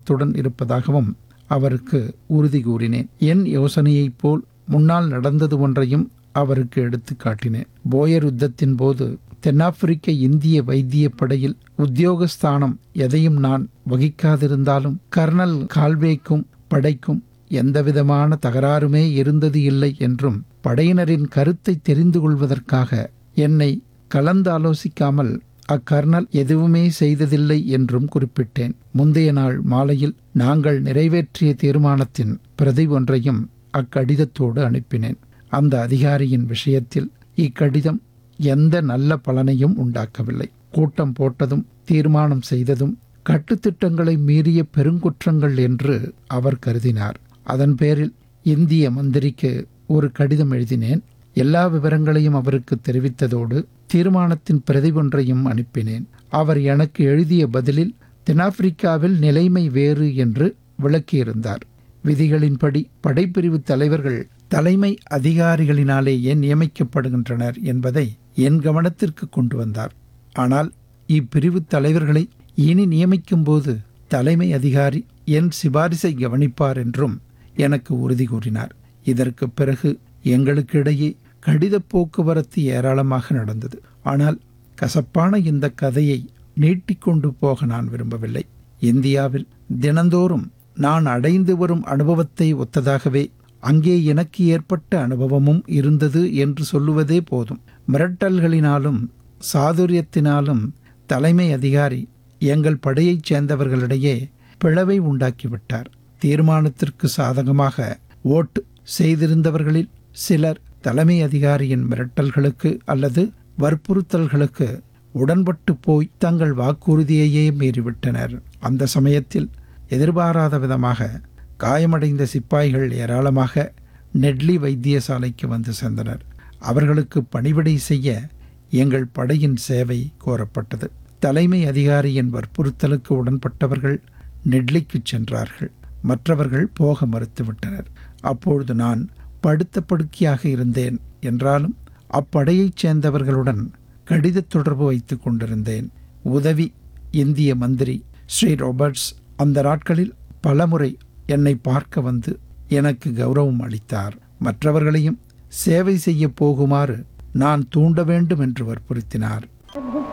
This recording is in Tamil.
உற்சாகத்துடன் இருப்பதாகவும் அவருக்கு உறுதி கூறினேன் என் யோசனையைப் போல் முன்னால் நடந்தது ஒன்றையும் அவருக்கு எடுத்து காட்டினேன் போயர் யுத்தத்தின் போது தென்னாப்பிரிக்க இந்திய வைத்திய படையில் உத்தியோகஸ்தானம் எதையும் நான் வகிக்காதிருந்தாலும் கர்னல் கால்வேக்கும் படைக்கும் எந்தவிதமான தகராறுமே இருந்தது இல்லை என்றும் படையினரின் கருத்தை தெரிந்து கொள்வதற்காக என்னை கலந்தாலோசிக்காமல் அக்கர்னல் எதுவுமே செய்ததில்லை என்றும் குறிப்பிட்டேன் முந்தைய நாள் மாலையில் நாங்கள் நிறைவேற்றிய தீர்மானத்தின் பிரதி ஒன்றையும் அக்கடிதத்தோடு அனுப்பினேன் அந்த அதிகாரியின் விஷயத்தில் இக்கடிதம் எந்த நல்ல பலனையும் உண்டாக்கவில்லை கூட்டம் போட்டதும் தீர்மானம் செய்ததும் கட்டுத்திட்டங்களை மீறிய பெருங்குற்றங்கள் என்று அவர் கருதினார் அதன் பேரில் இந்திய மந்திரிக்கு ஒரு கடிதம் எழுதினேன் எல்லா விவரங்களையும் அவருக்கு தெரிவித்ததோடு தீர்மானத்தின் பிரதி ஒன்றையும் அனுப்பினேன் அவர் எனக்கு எழுதிய பதிலில் தென்னாப்பிரிக்காவில் நிலைமை வேறு என்று விளக்கியிருந்தார் விதிகளின்படி படைப்பிரிவு தலைவர்கள் தலைமை அதிகாரிகளினாலேயே நியமிக்கப்படுகின்றனர் என்பதை என் கவனத்திற்கு கொண்டு வந்தார் ஆனால் இப்பிரிவு தலைவர்களை இனி நியமிக்கும்போது தலைமை அதிகாரி என் சிபாரிசை கவனிப்பார் என்றும் எனக்கு உறுதி கூறினார் இதற்கு பிறகு எங்களுக்கிடையே கடித போக்குவரத்து ஏராளமாக நடந்தது ஆனால் கசப்பான இந்த கதையை நீட்டிக்கொண்டு போக நான் விரும்பவில்லை இந்தியாவில் தினந்தோறும் நான் அடைந்து வரும் அனுபவத்தை ஒத்ததாகவே அங்கே எனக்கு ஏற்பட்ட அனுபவமும் இருந்தது என்று சொல்லுவதே போதும் மிரட்டல்களினாலும் சாதுரியத்தினாலும் தலைமை அதிகாரி எங்கள் படையைச் சேர்ந்தவர்களிடையே பிளவை உண்டாக்கிவிட்டார் தீர்மானத்திற்கு சாதகமாக ஓட்டு செய்திருந்தவர்களில் சிலர் தலைமை அதிகாரியின் மிரட்டல்களுக்கு அல்லது வற்புறுத்தல்களுக்கு உடன்பட்டு போய் தங்கள் வாக்குறுதியையே மீறிவிட்டனர் அந்த சமயத்தில் எதிர்பாராத விதமாக காயமடைந்த சிப்பாய்கள் ஏராளமாக நெட்லி வைத்தியசாலைக்கு வந்து சேர்ந்தனர் அவர்களுக்கு பணிவிடை செய்ய எங்கள் படையின் சேவை கோரப்பட்டது தலைமை அதிகாரியின் வற்புறுத்தலுக்கு உடன்பட்டவர்கள் நெட்லிக்கு சென்றார்கள் மற்றவர்கள் போக மறுத்துவிட்டனர் அப்பொழுது நான் படுத்த படுக்கையாக இருந்தேன் என்றாலும் அப்படையைச் சேர்ந்தவர்களுடன் கடித தொடர்பு வைத்துக் கொண்டிருந்தேன் உதவி இந்திய மந்திரி ஸ்ரீ ராபர்ட்ஸ் அந்த நாட்களில் பலமுறை என்னை பார்க்க வந்து எனக்கு கௌரவம் அளித்தார் மற்றவர்களையும் சேவை செய்ய போகுமாறு நான் தூண்ட வேண்டும் என்று வற்புறுத்தினார்